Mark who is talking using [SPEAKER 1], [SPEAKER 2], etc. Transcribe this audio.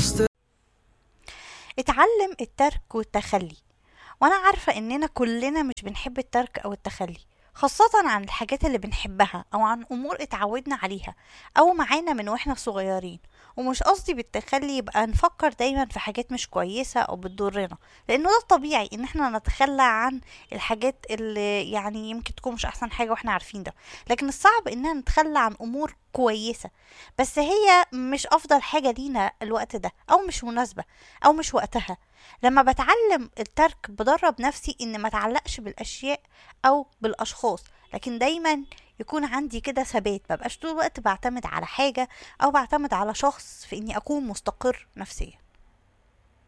[SPEAKER 1] وسط
[SPEAKER 2] اتعلم الترك والتخلي وانا عارفة اننا كلنا مش بنحب الترك او التخلي خاصة عن الحاجات اللي بنحبها او عن امور اتعودنا عليها او معانا من واحنا صغيرين ومش قصدي بالتخلي يبقى نفكر دايما في حاجات مش كويسة او بتضرنا لانه ده الطبيعي ان احنا نتخلى عن الحاجات اللي يعني يمكن تكون مش احسن حاجة واحنا عارفين ده لكن الصعب اننا نتخلى عن امور كويسة بس هي مش افضل حاجة لينا الوقت ده او مش مناسبة او مش وقتها لما بتعلم الترك بدرب نفسي ان ما اتعلقش بالاشياء او بالاشخاص لكن دايما يكون عندي كده ثبات مبقاش طول الوقت بعتمد على حاجة او بعتمد على شخص في اني اكون مستقر نفسيا